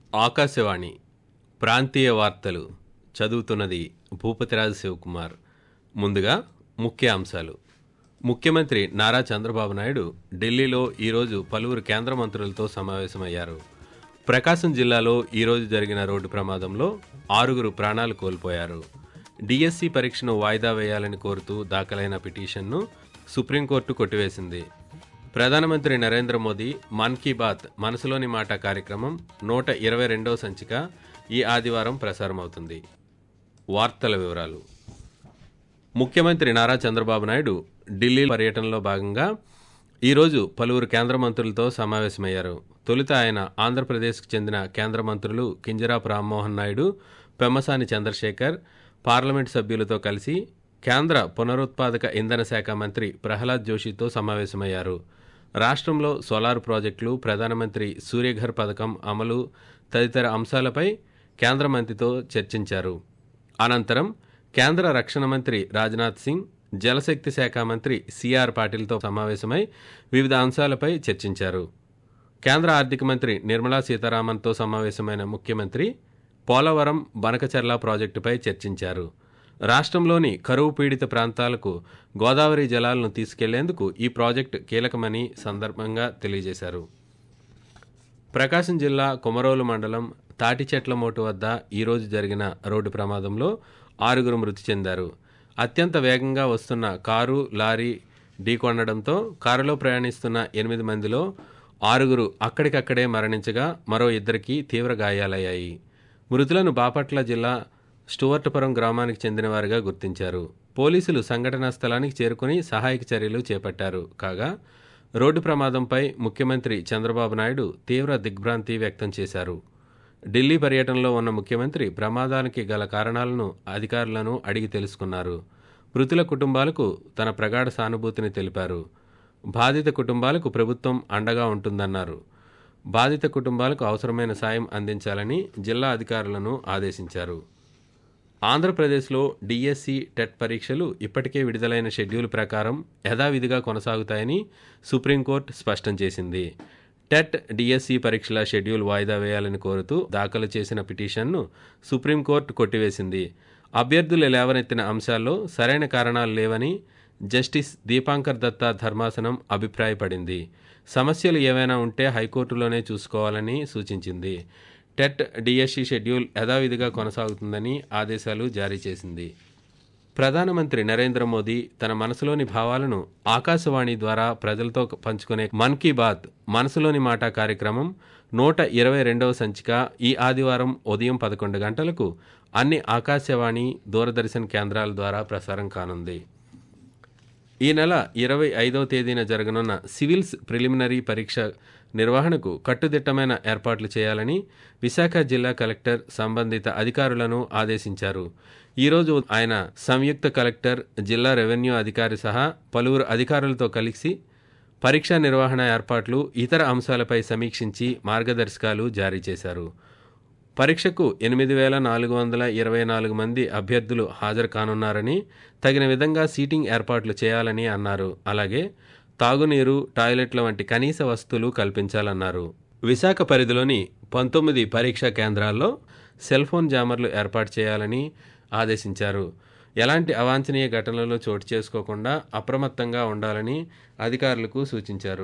ఆకాశవాణి ప్రాంతీయ వార్తలు చదువుతున్నది భూపతిరాజు శివకుమార్ ముందుగా ముఖ్య అంశాలు ముఖ్యమంత్రి నారా చంద్రబాబు నాయుడు ఢిల్లీలో ఈరోజు పలువురు కేంద్ర మంత్రులతో సమావేశమయ్యారు ప్రకాశం జిల్లాలో ఈరోజు జరిగిన రోడ్డు ప్రమాదంలో ఆరుగురు ప్రాణాలు కోల్పోయారు డిఎస్సి పరీక్షను వాయిదా వేయాలని కోరుతూ దాఖలైన పిటిషన్ను సుప్రీంకోర్టు కొట్టివేసింది ప్రధానమంత్రి నరేంద్ర మోదీ మన్ కీ బాత్ మనసులోని మాట కార్యక్రమం నూట ఇరవై రెండవ సంచిక ఈ ఆదివారం ప్రసారమవుతుంది వార్తల వివరాలు ముఖ్యమంత్రి నారా చంద్రబాబు నాయుడు ఢిల్లీ పర్యటనలో భాగంగా ఈరోజు పలువురు కేంద్ర మంత్రులతో సమావేశమయ్యారు తొలుత ఆయన ఆంధ్రప్రదేశ్కు చెందిన కేంద్ర మంత్రులు కింజరాపు రామ్మోహన్ నాయుడు పెమ్మసాని చంద్రశేఖర్ పార్లమెంట్ సభ్యులతో కలిసి కేంద్ర పునరుత్పాదక ఇంధన శాఖ మంత్రి ప్రహ్లాద్ జోషితో సమావేశమయ్యారు రాష్ట్రంలో సోలార్ ప్రాజెక్టులు ప్రధానమంత్రి సూర్యఘర్ పథకం అమలు తదితర అంశాలపై కేంద్ర మంత్రితో చర్చించారు అనంతరం కేంద్ర రక్షణ మంత్రి రాజ్నాథ్ సింగ్ జలశక్తి శాఖ మంత్రి సిఆర్ పాటిల్తో సమావేశమై వివిధ అంశాలపై చర్చించారు కేంద్ర ఆర్థిక మంత్రి నిర్మలా సీతారామన్తో సమావేశమైన ముఖ్యమంత్రి పోలవరం బనకచర్ల ప్రాజెక్టుపై చర్చించారు రాష్ట్రంలోని కరువు పీడిత ప్రాంతాలకు గోదావరి జలాలను తీసుకెళ్లేందుకు ఈ ప్రాజెక్టు కీలకమని సందర్భంగా తెలియజేశారు ప్రకాశం జిల్లా కొమరోలు మండలం తాటిచెట్లమోటు వద్ద ఈరోజు జరిగిన రోడ్డు ప్రమాదంలో ఆరుగురు మృతి చెందారు అత్యంత వేగంగా వస్తున్న కారు లారీ ఢీకొనడంతో కారులో ప్రయాణిస్తున్న ఎనిమిది మందిలో ఆరుగురు అక్కడికక్కడే మరణించగా మరో ఇద్దరికి తీవ్ర గాయాలయ్యాయి మృతులను బాపట్ల జిల్లా స్టువర్టపురం గ్రామానికి చెందినవారుగా గుర్తించారు పోలీసులు సంఘటనా స్థలానికి చేరుకుని సహాయక చర్యలు చేపట్టారు కాగా రోడ్డు ప్రమాదంపై ముఖ్యమంత్రి చంద్రబాబు నాయుడు తీవ్ర దిగ్భ్రాంతి వ్యక్తం చేశారు ఢిల్లీ పర్యటనలో ఉన్న ముఖ్యమంత్రి ప్రమాదానికి గల కారణాలను అధికారులను అడిగి తెలుసుకున్నారు మృతుల కుటుంబాలకు తన ప్రగాఢ సానుభూతిని తెలిపారు బాధిత కుటుంబాలకు ప్రభుత్వం అండగా ఉంటుందన్నారు బాధిత కుటుంబాలకు అవసరమైన సాయం అందించాలని జిల్లా అధికారులను ఆదేశించారు ఆంధ్రప్రదేశ్లో డిఎస్సి టెట్ పరీక్షలు ఇప్పటికే విడుదలైన షెడ్యూల్ ప్రకారం యథావిధిగా కొనసాగుతాయని సుప్రీంకోర్టు స్పష్టం చేసింది టెట్ డిఎస్సి పరీక్షల షెడ్యూల్ వాయిదా వేయాలని కోరుతూ దాఖలు చేసిన పిటిషన్ను సుప్రీంకోర్టు కొట్టివేసింది అభ్యర్థులు లేవనెత్తిన అంశాల్లో సరైన కారణాలు లేవని జస్టిస్ దీపాంకర్ దత్తా ధర్మాసనం అభిప్రాయపడింది సమస్యలు ఏవైనా ఉంటే హైకోర్టులోనే చూసుకోవాలని సూచించింది టెట్ డిఎస్సి షెడ్యూల్ యథావిధిగా కొనసాగుతుందని ఆదేశాలు జారీ చేసింది ప్రధానమంత్రి నరేంద్ర మోదీ తన మనసులోని భావాలను ఆకాశవాణి ద్వారా ప్రజలతో పంచుకునే మన్ కీ బాత్ మనసులోని మాట కార్యక్రమం నూట ఇరవై రెండవ సంచిక ఈ ఆదివారం ఉదయం పదకొండు గంటలకు అన్ని ఆకాశవాణి దూరదర్శన్ కేంద్రాల ద్వారా ప్రసారం కానుంది ఈ నెల ఇరవై ఐదవ తేదీన జరగనున్న సివిల్స్ ప్రిలిమినరీ పరీక్ష నిర్వహణకు కట్టుదిట్టమైన ఏర్పాట్లు చేయాలని విశాఖ జిల్లా కలెక్టర్ సంబంధిత అధికారులను ఆదేశించారు ఈరోజు ఆయన సంయుక్త కలెక్టర్ జిల్లా రెవెన్యూ అధికారి సహా పలువురు అధికారులతో కలిసి పరీక్షా నిర్వహణ ఏర్పాట్లు ఇతర అంశాలపై సమీక్షించి మార్గదర్శకాలు జారీ చేశారు పరీక్షకు ఎనిమిది వేల నాలుగు వందల ఇరవై నాలుగు మంది అభ్యర్థులు హాజరు కానున్నారని తగిన విధంగా సీటింగ్ ఏర్పాట్లు చేయాలని అన్నారు అలాగే తాగునీరు టాయిలెట్ల వంటి కనీస వస్తువులు కల్పించాలన్నారు విశాఖ పరిధిలోని పంతొమ్మిది పరీక్షా కేంద్రాల్లో సెల్ ఫోన్ జామర్లు ఏర్పాటు చేయాలని ఆదేశించారు ఎలాంటి అవాంఛనీయ ఘటనలు చోటు చేసుకోకుండా అప్రమత్తంగా ఉండాలని అధికారులకు సూచించారు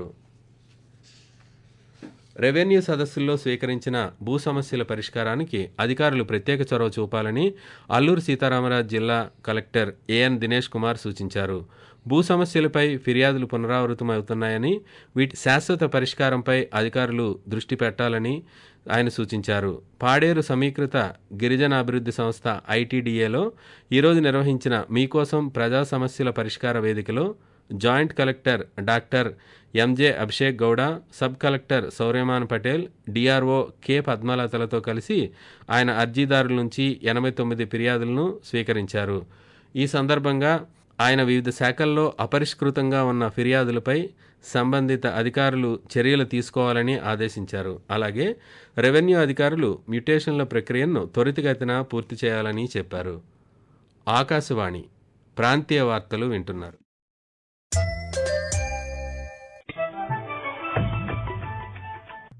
రెవెన్యూ సదస్సుల్లో స్వీకరించిన భూ సమస్యల పరిష్కారానికి అధికారులు ప్రత్యేక చొరవ చూపాలని అల్లూరు సీతారామరాజు జిల్లా కలెక్టర్ ఏఎన్ దినేష్ కుమార్ సూచించారు భూ సమస్యలపై ఫిర్యాదులు పునరావృతమవుతున్నాయని వీటి శాశ్వత పరిష్కారంపై అధికారులు దృష్టి పెట్టాలని ఆయన సూచించారు పాడేరు సమీకృత గిరిజన అభివృద్ధి సంస్థ ఐటీడీఏలో ఈరోజు నిర్వహించిన మీకోసం ప్రజా సమస్యల పరిష్కార వేదికలో joint collector doctor M J Abhishek Gowda sub collector Sauryaman Patel DRO K పద్మలతలతో కలిసి ఆయన అర్జీదారుల నుంచి ఎనభై తొమ్మిది ఫిర్యాదులను స్వీకరించారు ఈ సందర్భంగా ఆయన వివిధ శాఖల్లో అపరిష్కృతంగా ఉన్న ఫిర్యాదులపై సంబంధిత అధికారులు చర్యలు తీసుకోవాలని ఆదేశించారు అలాగే రెవెన్యూ అధికారులు మ్యుటేషన్ల ప్రక్రియను త్వరితగతిన పూర్తి చేయాలని చెప్పారు ఆకాశవాణి ప్రాంతీయ వార్తలు వింటున్నారు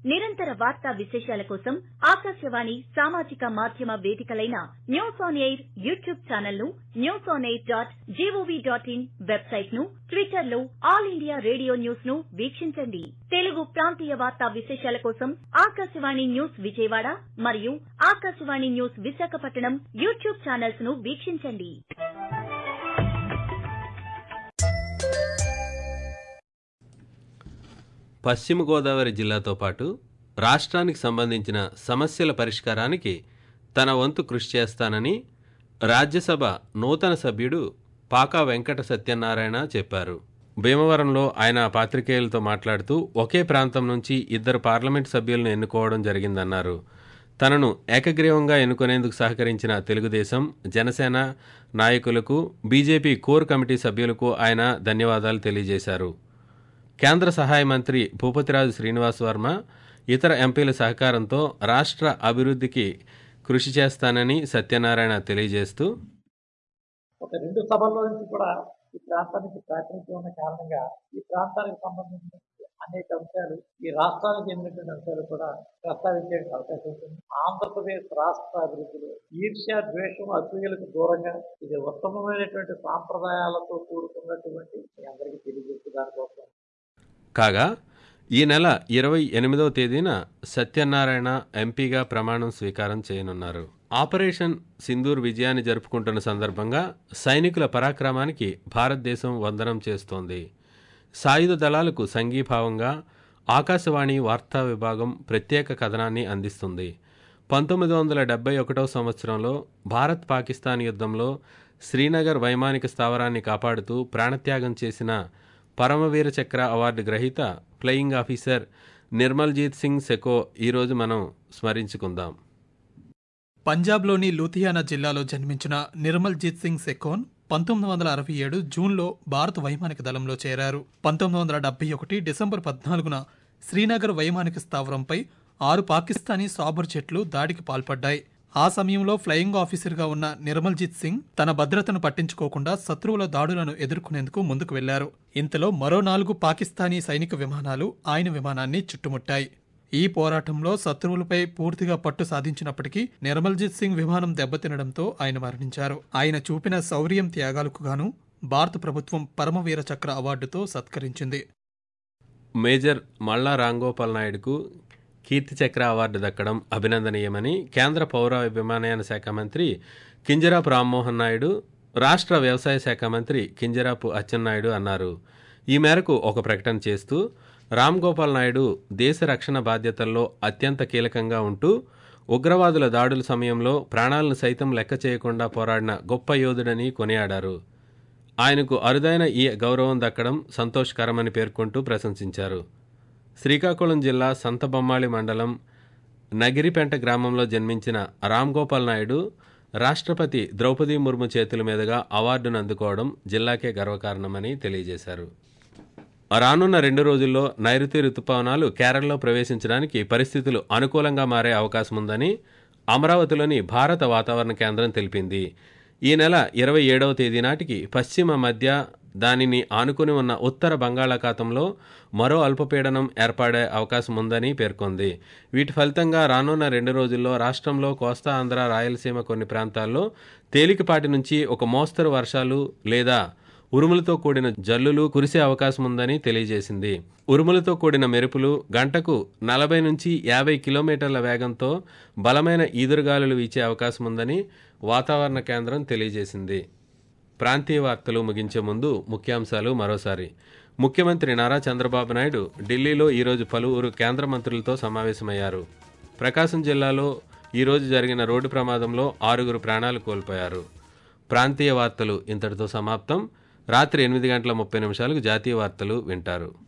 నిరంతర వార్తా విశేషాల కోసం ఆకాశవాణి సామాజిక మాధ్యమ వేదికలైన news on air YouTube channel ను news on air dot GOV dot in website ను ట్విట్టర్ లో ఆల్ ఇండియా రేడియో న్యూస్ ను వీక్షించండి తెలుగు ప్రాంతీయ వార్తా విశేషాల కోసం ఆకాశవాణి న్యూస్ విజయవాడ మరియు Akashvani news Visakhapatnam YouTube channels ను వీక్షించండి పశ్చిమ గోదావరి జిల్లాతో పాటు రాష్ట్రానికి సంబంధించిన సమస్యల పరిష్కారానికి తన వంతు కృషి చేస్తానని రాజ్యసభ నూతన సభ్యుడు పాకా వెంకట సత్యనారాయణ చెప్పారు భీమవరంలో ఆయన పాత్రికేయులతో మాట్లాడుతూ ఒకే ప్రాంతం నుంచి ఇద్దరు పార్లమెంట్ సభ్యులను ఎన్నుకోవడం జరిగిందన్నారు తనను ఏకగ్రీవంగా ఎన్నుకునేందుకు సహకరించిన తెలుగుదేశం జనసేన నాయకులకు బీజేపీ కోర్ కమిటీ సభ్యులకు ఆయన ధన్యవాదాలు తెలియజేశారు కేంద్ర సహాయ మంత్రి భూపతిరాజు శ్రీనివాస్ వర్మ ఇతర ఎంపీల సహకారంతో రాష్ట్ర అభివృద్ధికి కృషి చేస్తానని సత్యనారాయణ తెలియజేస్తూ ఒక రెండు సభల్లో నుంచి కూడా ఈ ప్రాంతానికి ప్రాతినిధ్యం ఉన్న కారణంగా ఈ ప్రాంతానికి సంబంధించిన అనేక అంశాలు ఈ రాష్ట్రానికి చెందినటువంటి అంశాలు కూడా ప్రస్తావించే అవకాశం ఉంటుంది ఆంధ్రప్రదేశ్ రాష్ట్ర అభివృద్ధిలో ఈర్ష్య ద్వేషం అసూయలకు దూరంగా ఇది ఉత్తమమైనటువంటి సాంప్రదాయాలతో కూడుకున్నటువంటి మీ అందరికీ తెలియజేసే దానికోసం కాగా ఈ నెల ఇరవై ఎనిమిదవ తేదీన సత్యనారాయణ ఎంపీగా ప్రమాణం స్వీకారం చేయనున్నారు ఆపరేషన్ సింధూర్ విజయాన్ని జరుపుకుంటున్న సందర్భంగా సైనికుల పరాక్రమానికి భారతదేశం వందనం చేస్తోంది సాయుధ దళాలకు సంఘీభావంగా ఆకాశవాణి వార్తా విభాగం ప్రత్యేక కథనాన్ని అందిస్తుంది పంతొమ్మిది వందల డెబ్బై ఒకటవ సంవత్సరంలో భారత్ పాకిస్తాన్ యుద్ధంలో శ్రీనగర్ వైమానిక స్థావరాన్ని కాపాడుతూ ప్రాణత్యాగం చేసిన పరమవీర చక్ర అవార్డు గ్రహీత ఫ్లయింగ్ ఆఫీసర్ నిర్మల్జీత్ సింగ్ సెకో ఈరోజు మనం స్మరించుకుందాం పంజాబ్లోని లూథియానా జిల్లాలో జన్మించిన నిర్మల్ జీత్ సింగ్ సెకోన్ పంతొమ్మిది వందల అరవై ఏడు జూన్లో భారత వైమానిక దళంలో చేరారు పంతొమ్మిది వందల డెబ్బై ఒకటి డిసెంబర్ పద్నాలుగున శ్రీనగర్ వైమానిక స్థావరంపై ఆరు పాకిస్తానీ సాబర్ జెట్లు దాడికి పాల్పడ్డాయి ఆ సమయంలో ఫ్లయింగ్ ఆఫీసర్గా ఉన్న నిర్మల్జీత్ సింగ్ తన భద్రతను పట్టించుకోకుండా శత్రువుల దాడులను ఎదుర్కొనేందుకు ముందుకు వెళ్లారు ఇంతలో మరో నాలుగు పాకిస్తానీ సైనిక విమానాలు ఆయన విమానాన్ని చుట్టుముట్టాయి ఈ పోరాటంలో శత్రువులపై పూర్తిగా పట్టు సాధించినప్పటికీ నిర్మల్జిత్ సింగ్ విమానం దెబ్బతినడంతో ఆయన మరణించారు ఆయన చూపిన శౌర్యం త్యాగాలకు గాను భారత ప్రభుత్వం పరమవీర చక్ర అవార్డుతో సత్కరించింది మేజర్ మల్లా రాంగోపాల్ నాయుడుకు కీర్తి చక్ర అవార్డు దక్కడం అభినందనీయమని కేంద్ర పౌర విమానయాన శాఖ మంత్రి కింజరాపు రామ్మోహన్ నాయుడు రాష్ట్ర వ్యవసాయ శాఖ మంత్రి కింజరాపు అచ్చెన్నాయుడు అన్నారు ఈ మేరకు ఒక ప్రకటన చేస్తూ రామ్ గోపాల్ నాయుడు దేశ రక్షణ బాధ్యతల్లో అత్యంత కీలకంగా ఉంటూ ఉగ్రవాదుల దాడుల సమయంలో ప్రాణాలను సైతం లెక్క చేయకుండా పోరాడిన గొప్ప యోధుడని కొనియాడారు ఆయనకు అరుదైన ఈ గౌరవం దక్కడం సంతోషకరమని పేర్కొంటూ ప్రశంసించారు శ్రీకాకుళం జిల్లా సంతబొమ్మాళి మండలం నగిరిపెంట గ్రామంలో జన్మించిన రామ్ గోపాల్ నాయుడు రాష్ట్రపతి ద్రౌపది ముర్ము చేతుల మీదుగా అవార్డును అందుకోవడం జిల్లాకే గర్వకారణమని తెలియజేశారు రానున్న రెండు రోజుల్లో నైరుతి రుతుపవనాలు కేరళలో ప్రవేశించడానికి పరిస్థితులు అనుకూలంగా మారే అవకాశం ఉందని అమరావతిలోని భారత వాతావరణ కేంద్రం తెలిపింది ఈ నెల ఇరవై ఏడవ తేదీ నాటికి పశ్చిమ మధ్య దానిని ఆనుకుని ఉన్న ఉత్తర బంగాళాఖాతంలో మరో అల్పపీడనం ఏర్పడే అవకాశం ఉందని పేర్కొంది వీటి ఫలితంగా రానున్న రెండు రోజుల్లో రాష్ట్రంలో కోస్తా ఆంధ్ర రాయలసీమ కొన్ని ప్రాంతాల్లో తేలికపాటి నుంచి ఒక మోస్తరు వర్షాలు లేదా ఉరుములతో కూడిన జల్లులు కురిసే అవకాశం ఉందని తెలియజేసింది ఉరుములతో కూడిన మెరుపులు గంటకు నలభై నుంచి యాభై కిలోమీటర్ల వేగంతో బలమైన ఈదురుగాలులు వీచే అవకాశం ఉందని వాతావరణ కేంద్రం తెలియజేసింది ప్రాంతీయ వార్తలు ముగించే ముందు ముఖ్యాంశాలు మరోసారి ముఖ్యమంత్రి నారా చంద్రబాబు నాయుడు ఢిల్లీలో ఈరోజు పలువురు కేంద్ర మంత్రులతో సమావేశమయ్యారు ప్రకాశం జిల్లాలో ఈరోజు జరిగిన రోడ్డు ప్రమాదంలో ఆరుగురు ప్రాణాలు కోల్పోయారు ప్రాంతీయ వార్తలు ఇంతటితో సమాప్తం రాత్రి ఎనిమిది గంటల ముప్పై నిమిషాలకు జాతీయ వార్తలు వింటారు